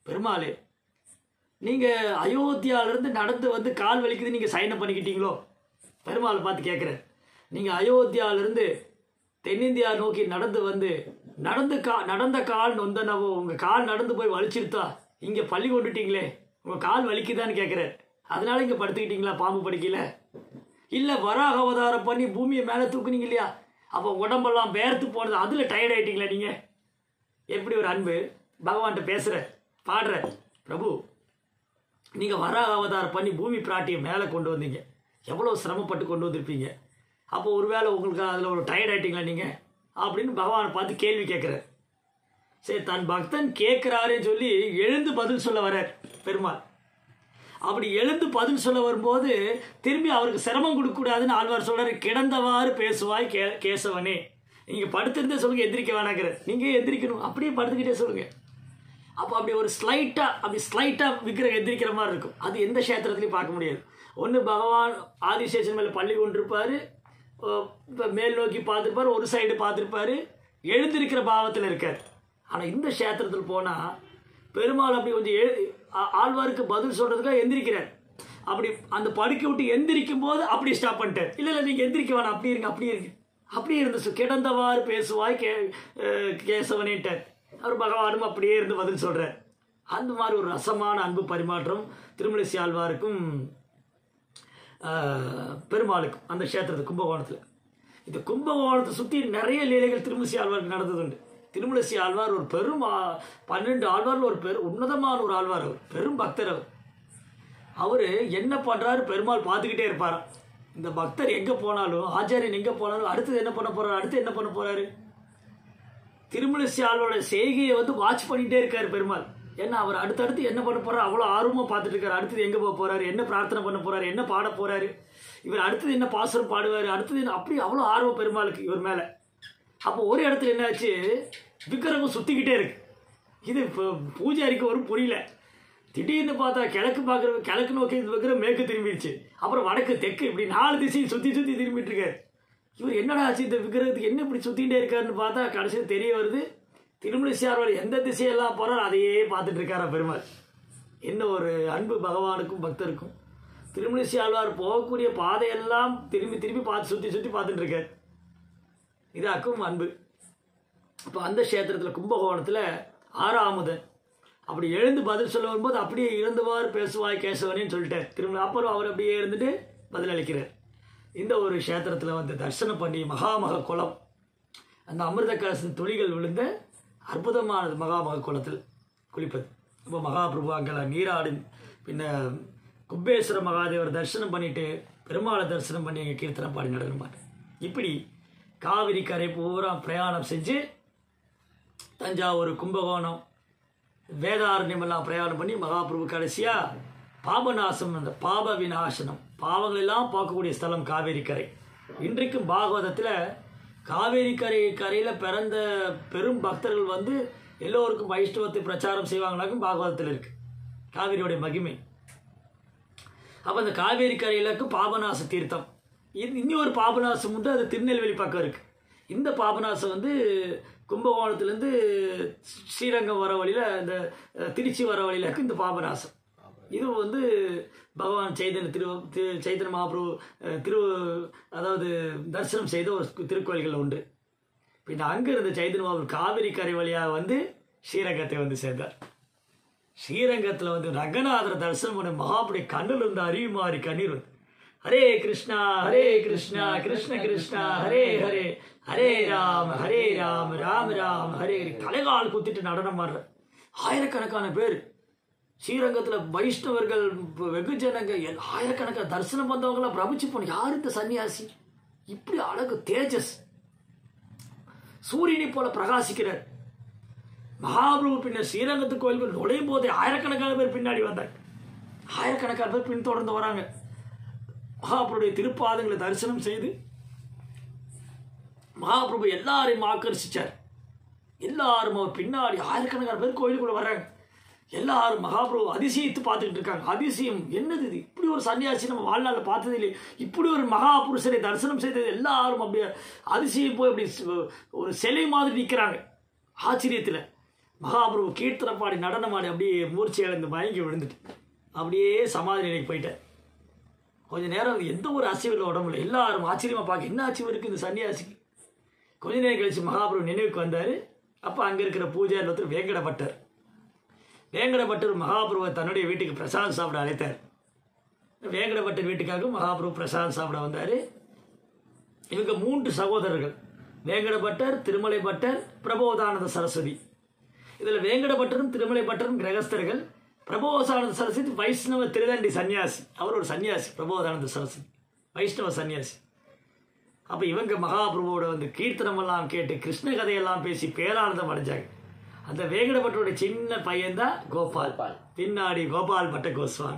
A: பெருமாளே நீங்கள் அயோத்தியாவிலேருந்து நடந்து வந்து கால் வலிக்குது நீங்கள் சைனை பண்ணிக்கிட்டீங்களோ பெருமாள் பார்த்து கேட்குறேன் நீங்கள் அயோத்தியாவிலேருந்து தென்னிந்தியா நோக்கி நடந்து வந்து நடந்து கா நடந்த கால் நொந்தனவோ உங்கள் கால் நடந்து போய் வலிச்சிருத்தா இங்கே பள்ளி கொண்டுட்டீங்களே உங்கள் கால் வலிக்குதான்னு கேட்குறேன் அதனால இங்கே படுத்துக்கிட்டீங்களா பாம்பு படுக்கல இல்லை வராக அவதாரம் பண்ணி பூமியை மேலே தூக்குனீங்க இல்லையா அப்போ உடம்பெல்லாம் வேர்த்து போனது அதில் டயர்ட் ஆயிட்டீங்களா நீங்கள் எப்படி ஒரு அன்பு பகவான்கிட்ட பேசுகிற பாடுற பிரபு நீங்கள் வராக அவதாரம் பண்ணி பூமி பிராட்டியை மேலே கொண்டு வந்தீங்க எவ்வளோ சிரமப்பட்டு கொண்டு வந்திருப்பீங்க அப்போ ஒருவேளை உங்களுக்கு அதில் ஒரு டயர்ட் ஆயிட்டீங்களா நீங்கள் அப்படின்னு பகவானை பார்த்து கேள்வி கேட்குறார் சரி தன் பக்தன் கேட்குறாருன்னு சொல்லி எழுந்து பதில் சொல்ல வர்றார் பெருமாள் அப்படி எழுந்து பதில் சொல்ல வரும்போது திரும்பி அவருக்கு சிரமம் கொடுக்கக்கூடாதுன்னு ஆழ்வார் சொல்றாரு கிடந்தவாறு பேசுவாய் கே கேசவனே நீங்கள் படுத்திருந்தே சொல்லுங்க எந்திரிக்க வேணாங்கிற நீங்கள் எந்திரிக்கணும் அப்படியே படுத்துக்கிட்டே சொல்லுங்க அப்போ அப்படி ஒரு ஸ்லைட்டாக அப்படி ஸ்லைட்டாக விக்கிரகம் எந்திரிக்கிற மாதிரி இருக்கும் அது எந்த கஷேத்திரத்துலையும் பார்க்க முடியாது ஒன்று பகவான் ஆதிசேஷன் மேலே பள்ளி கொண்டிருப்பார் இப்போ மேல் நோக்கி பார்த்துருப்பார் ஒரு சைடு பார்த்துருப்பாரு எழுந்திருக்கிற பாவத்தில் இருக்கார் ஆனால் இந்த கஷேத்திரத்தில் போனால் பெருமாள் அப்படி கொஞ்சம் எழு ஆ- ஆழ்வாருக்கு பதில் சொல்கிறதுக்காக எந்திரிக்கிறார் அப்படி அந்த படுக்கை விட்டு எந்திரிக்கும் போது அப்படி ஸ்டாப் பண்ணிட்டார் இல்லை இல்லை நீங்கள் எந்திரிக்க வேணாம் அப்படி இருங்க அப்படி இருங்க அப்படியே இருந்து சு- கிடந்தவாறு பேசுவாய் கே அஹ் கேசவனேட்டார் அவர் பகவானும் அப்படியே இருந்து பதில் சொல்கிறார் அந்த மாதிரி ஒரு ரசமான அன்பு பரிமாற்றம் திருமலிசை ஆழ்வாருக்கும் ஆஹ், பெருமாளுக்கும் அந்த க்ஷேத்திரத்து கும்பகோணத்தில் இந்த கும்பகோணத்தை சுற்றி நிறைய லீலைகள் திருமலிசை ஆழ்வாருக்கு நடந்ததுண்டு திருமலிசை ஆழ்வார் ஒரு பெரும் ஆ- பன்னெண்டு ஆழ்வார்ல ஒரு பெரு உன்னதமான ஒரு ஆழ்வார் அவர் பெரும் பக்தர் அவர் அவர் என்ன பண்ணுறாரு பெருமாள் பார்த்துக்கிட்டே இருப்பாராம் இந்த பக்தர் எங்கே போனாலும் ஆச்சாரியன் எங்கே போனாலும் அடுத்தது என்ன பண்ண போறாரு அடுத்து என்ன பண்ண போறாரு திருமலிசை ஆளோட செய்கையை வந்து வாட்ச் பண்ணிட்டே இருக்காரு பெருமாள் ஏன்னா அவர் அடுத்தடுத்து என்ன பண்ண போறாரு அவ்வளோ ஆர்வமாக பார்த்துட்டு இருக்காரு அடுத்தது எங்கே போக போறாரு என்ன பிரார்த்தனை பண்ண போறாரு என்ன பாட போறாரு இவர் அடுத்தது என்ன பாசுரம் பாடுவார் அடுத்தது என்ன அப்படி அவ்வளோ ஆர்வம் பெருமாளுக்கு இவர் மேலே அப்போ ஒரு இடத்துல என்னாச்சு விக்கிரகம் சுற்றிக்கிட்டே இருக்கு இது இப்போ பூஜாரிக்கு ஒரு புரியல திடீர்னு பார்த்தா கிழக்கு பார்க்குற கிழக்கு நோக்கி வைக்கிற மேற்கு திரும்பிடுச்சு அப்புறம் வடக்கு தெற்கு இப்படி நாலு திசையும் சுற்றி சுற்றி திரும்பிட்டு இருக்காரு இவர் என்னடா ஆச்சு இந்த விக்கிரகத்துக்கு என்ன இப்படி சுற்றிகிட்டே இருக்காருன்னு பார்த்தா கடைசியில் தெரிய வருது திருமலிசாரோட எந்த திசையெல்லாம் போகிறார் அதையே பார்த்துட்டு இருக்காரா பெருமாள் என்ன ஒரு அன்பு பகவானுக்கும் பக்தருக்கும் திருமலிசை ஆழ்வார் போகக்கூடிய பாதையெல்லாம் திரும்பி திரும்பி பார்த்து சுற்றி சுற்றி பார்த்துட்டு இருக்கார் இதாக்கும் அன்பு இப்போ அந்த க்ஷேத்திரத்தில் கும்பகோணத்தில் ஆறாமுதன் அப்படி எழுந்து பதில் சொல்ல வரும்போது அப்படியே இறந்துவார் பேசுவாய் கேசவனேன்னு சொல்லிட்டார் திரும்ப அப்புறம் அவர் அப்படியே இருந்துட்டு பதில் அளிக்கிறார் இந்த ஒரு க்ஷேத்திரத்தில் வந்து தரிசனம் பண்ணி மகாமக குளம் அந்த அமிர்த கலசின் துளிகள் விழுந்த அற்புதமானது மகாமக குளத்தில் குளிப்பது இப்போ மகாபிரபு அங்கே நீராடி பின்ன குப்பேஸ்வர மகாதேவர் தரிசனம் பண்ணிட்டு பெருமாளை தரிசனம் பண்ணி எங்கள் கீர்த்தனை பாடி நடனமாட்டு இப்படி காவிரி கரை பூரா பிரயாணம் செஞ்சு தஞ்சாவூர் கும்பகோணம் வேதாரண்யம் எல்லாம் பிரயாணம் பண்ணி மகாபிரபு கடைசியா பாபநாசம் அந்த பாப விநாசனம் பாவங்கள் எல்லாம் பார்க்கக்கூடிய ஸ்தலம் காவேரி கரை இன்றைக்கும் பாகவதத்தில் காவேரி கரை கரையில் பிறந்த பெரும் பக்தர்கள் வந்து எல்லோருக்கும் வைஷ்ணவத்தை பிரச்சாரம் செய்வாங்கனாக்கும் பாகவதத்தில் இருக்கு காவிரியோடைய மகிமை அப்போ அந்த காவேரி கரையிலக்கு பாபநாச தீர்த்தம் இது இன்னொரு பாபநாசம் உண்டு அது திருநெல்வேலி பக்கம் இருக்குது இந்த பாபநாசம் வந்து கும்பகோணத்துலேருந்து ஸ்ரீரங்கம் வர வழியில் இந்த அஹ், திருச்சி வர வழியில் இருக்கு இந்த பாபநாசம் இது வந்து பகவான் சைதன்ய திரு திரு- சைதன்ய மகாபிரபு அஹ், திரு அதாவது தரிசனம் செய்த ஒரு திருக்கோயில்கள் உண்டு பின்ன அங்கே இருந்த சைதன்ய மகாபிரபு காவிரி கரை வழியாக வந்து ஸ்ரீரங்கத்தை வந்து சேர்ந்தார் ஸ்ரீரங்கத்தில் வந்து ரங்கநாதரை தரிசனம் பண்ண மகாபுடைய கண்ணில் இருந்த அருவி மாறி கண்ணீர் வந்து ஹரே கிருஷ்ணா ஹரே கிருஷ்ணா கிருஷ்ண கிருஷ்ணா ஹரே ஹரே ஹரே ராம் ஹரே ராம் ராம் ராம் ஹரே ஹரே தலைகால் குத்திட்டு நடனம் ஆடுற ஆயிரக்கணக்கான பேர் ஸ்ரீரங்கத்தில் வைஷ்ணவர்கள் வெகுஜனங்க எல்- ஆயிரக்கணக்கான தரிசனம் வந்தவங்களாம் பிரமிச்சு போன யார் இந்த சன்னியாசி இப்படி அழகு தேஜஸ் சூரியனை போல பிரகாசிக்கிறார் மகாபிரபு பின்னர் ஸ்ரீரங்கத்து கோயில்கள் நுழையும் போதே ஆயிரக்கணக்கான பேர் பின்னாடி வந்தாங்க ஆயிரக்கணக்கான பேர் பின்தொடர்ந்து வராங்க மகாபிரபுடைய திருப்பாதங்களை தரிசனம் செய்து மகாபிரபு எல்லாரையும் ஆக்கர்ஷிச்சார் எல்லாரும் அவர் பின்னாடி ஆயிரக்கணக்கான பேர் கோயிலுக்குள்ள வர்றாங்க எல்லாரும் மகாபிரபு அதிசயித்து பார்த்துக்கிட்டு இருக்காங்க அதிசயம் என்னது இது இப்படி ஒரு சன்னியாசி நம்ம வாழ்நாளில் பார்த்தது இல்லை இப்படி ஒரு மகாபுருஷரை தரிசனம் செய்தது எல்லாரும் அப்படியே அதிசயம் போய் அப்படி சி- ஒரு சிலை மாதிரி நிற்கிறாங்க ஆச்சரியத்தில் மகாபிரபு கீர்த்தனை பாடி நடனமாடி அப்படியே மூர்ச்சி இழந்து மயங்கி விழுந்துட்டு அப்படியே சமாதி நிலைக்கு போயிட்டார் கொஞ்ச நேரம் எந்த ஒரு அசைவும் இல்லை உடம்புல எல்லாரும் ஆச்சரியமாக பார்க்க என்ன அசைவு இருக்குது இந்த சன்னியாசிக்கு கொஞ்ச நேரம் கழிச்சு மகாபிரபு நினைவுக்கு வந்தார் அப்போ அங்கே இருக்கிற பூஜாரி ஒருத்தர் வேங்கடப்பட்டர் வேங்கடப்பட்டர் மகாபிரபுவை தன்னுடைய வீட்டுக்கு பிரசாதம் சாப்பிட அழைத்தார் வேங்கடப்பட்டர் வீட்டுக்காக மகாபிரபு பிரசாதம் சாப்பிட வந்தார் இவங்க மூன்று சகோதரர்கள் வேங்கடபட்டர் திருமலை பட்டர் பிரபோதானந்த சரஸ்வதி இதில் வேங்கடபட்டரும் திருமலை பட்டரும் கிரகஸ்தர்கள் பிரபோதானந்த சரஸ்வதி வைஷ்ணவ திருதண்டி சன்னியாசி அவர் ஒரு சன்னியாசி பிரபோதானந்த சரஸ்வதி வைஷ்ணவ சன்னியாசி அப்போ இவங்க மகாபிரபுவோட வந்து கீர்த்தனமெல்லாம் கேட்டு கிருஷ்ண கதையெல்லாம் பேசி பேரானந்தம் அடைஞ்சாங்க அந்த வேங்கடபட்டருடைய சின்ன பையன்தான் கோபால்
B: கோபால்.
A: பின்னாடி கோபால் பட்ட கோஸ்வாமி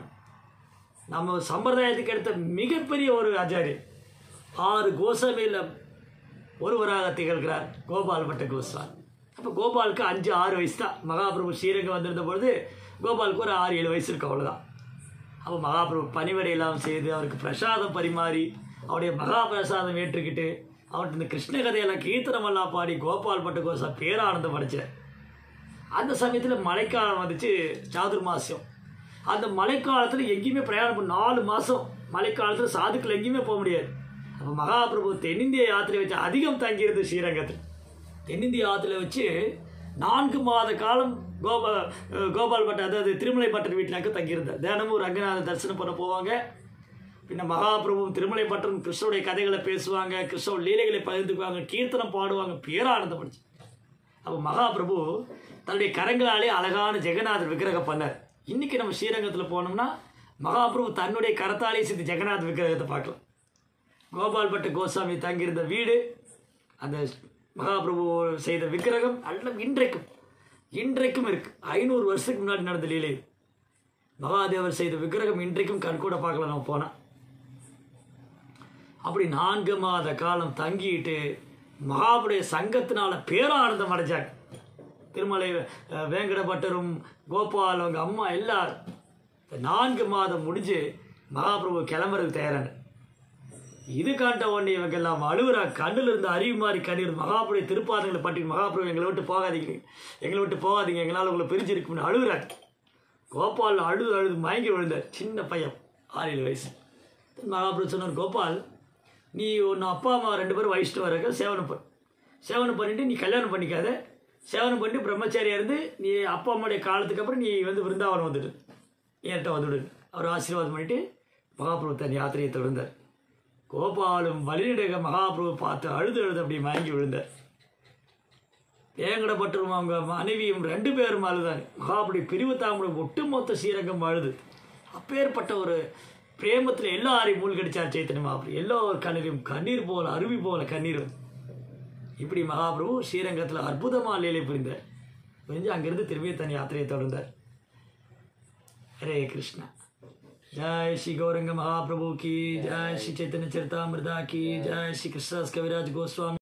A: நம்ம சம்பிரதாயத்துக்கு எடுத்த மிகப்பெரிய ஒரு ஆச்சாரியர் ஆறு கோசமையில் ஒருவராக திகழ்கிறார் கோபால் பட்ட கோஸ்வாமி அப்போ கோபாலுக்கு அஞ்சு ஆறு வயசு தான் மகாபிரபு ஸ்ரீரங்கம் வந்திருந்த பொழுது கோபாலுக்கு ஒரு ஆறு ஏழு வயசு இருக்கு அவ்வளோதான் அப்போ மகாபிரபு பணிவடையெல்லாம் செய்து அவருக்கு பிரசாதம் பரிமாறி அவருடைய மகா பிரசாதம் ஏற்றுக்கிட்டு அவர்கிட்ட இந்த கிருஷ்ண கதையெல்லாம் கீர்த்தனமெல்லாம் பாடி கோபால் பட்ட கோசா பேரானந்தம் அடைச்சார் அந்த சமயத்தில் மழைக்காலம் வந்துச்சு சாதுர்மாசியம் அந்த மழைக்காலத்தில் எங்கேயுமே பிரயாணம் பண்ண நாலு மாதம் மழைக்காலத்தில் சாதுக்கள் எங்கேயுமே போக முடியாது அப்போ மகாபிரபு தென்னிந்திய யாத்திரை வச்சு அதிகம் தங்கியிருது ஸ்ரீரங்கத்தில் தென்னிந்திய யாத்திரை வச்சு நான்கு மாத காலம் கோபா கோபால் பட்டர் அதாவது திருமலை பட்டர் வீட்டிலாக்க தங்கியிருந்தார் தினமும் ரங்கநாத தரிசனம் பண்ண போவாங்க பின்ன மகாபிரபுவும் திருமலை பட்டரும் கிருஷ்ணனுடைய கதைகளை பேசுவாங்க கிருஷ்ணோட லீலைகளை பகிர்ந்துக்குவாங்க கீர்த்தனம் பாடுவாங்க பேரானந்தம் படிச்சு அப்போ மகாபிரபு தன்னுடைய கரங்களாலே அழகான ஜெகநாதர் விக்கிரகம் பண்ணார் இன்னைக்கு நம்ம ஸ்ரீரங்கத்தில் போனோம்னா மகாபிரபு தன்னுடைய கரத்தாலே செய்த ஜெகநாத் விக்கிரகத்தை பார்க்கலாம் கோபால் பட்ட கோசாமி தங்கியிருந்த வீடு அந்த மகாபிரபு செய்த விக்கிரகம் நல்ல இன்றைக்கும் இன்றைக்கும் இருக்கு ஐநூறு வருஷத்துக்கு முன்னாடி நடந்த லீலை இது. மகாதேவர் செய்த விக்கிரகம் இன்றைக்கும் கண்கூட பார்க்கலாம் நம்ம போனால் அப்படி நான்கு மாத காலம் தங்கிட்டு மகாபுடைய சங்கத்தினால பேரானந்தம் அடைஞ்சாங்க திருமலை அஹ், வேங்கடபட்டரும் கோபால் அவங்க அம்மா எல்லாரும் இந்த நான்கு மாதம் முடிஞ்சு மகாபிரபு கிளம்புறதுக்கு தயாரான இது காண்ட உடனே இவங்க எல்லாம் அழுகுறா கண்ணில் இருந்து அறிவு மாதிரி கண்ணீர் மகாபுடைய திருப்பாதங்களை பற்றி மகாபிரபு எங்களை விட்டு போகாதீங்க எங்களை விட்டு போகாதீங்க எங்களால் உங்களை பிரிஞ்சிருக்கும்னு அழுகுறாங்க கோபால் அழுது அழுது மயங்கி விழுந்தார் சின்ன பையன் ஆறு ஏழு வயசு மகாபிரபு சொன்னார் கோபால் நீ உன் அப்பா அம்மா ரெண்டு பேரும் வயசுட்டு வரக்க சேவனம் பண்ணு சேவனம் பண்ணிட்டு நீ கல்யாணம் பண்ணிக்காத சேவனம் பண்ணிட்டு பிரம்மச்சாரியா இருந்து நீ அப்பா அம்மாவுடைய காலத்துக்கு அப்புறம் நீ வந்து விருந்தாவனம் வந்துடு என்கிட்ட வந்துடு அவர் ஆசீர்வாதம் பண்ணிட்டு மகாபிரபு தன் யாத்திரையை தொடர்ந்தார் கோபாலும் வழிநடக மகாபிரபு பார்த்து அழுது அழுது அப்படி மயங்கி விழுந்தார் வேங்கடப்பட்டரும் அவங்க மனைவியும் ரெண்டு பேரும் அழுதாங்க மகாபலி பிரிவு தாங்களும் ஒட்டுமொத்த ஸ்ரீரங்கம் அழுது அப்பேற்பட்ட ஒரு பிரேமத்தில் எல்லாரையும் மூழ்கடிச்சார் சைத்தன்ய மகாபிரபு எல்லா ஒரு கண்ணீரும் கண்ணீர் போல அருவி போல கண்ணீர் வந்து. இப்படி மகாபிரபு ஸ்ரீரங்கத்தில் அற்புதமாக லீலை புரிந்தார் புரிஞ்சு அங்கிருந்து திரும்பி தன் யாத்திரையை தொடர்ந்தார் ஹரே கிருஷ்ணா जय श्री गौरंग महाप्रभु की जय श्री चैतन्य चरितामृता की जय श्री कृष्णदास कविराज गोस्वामी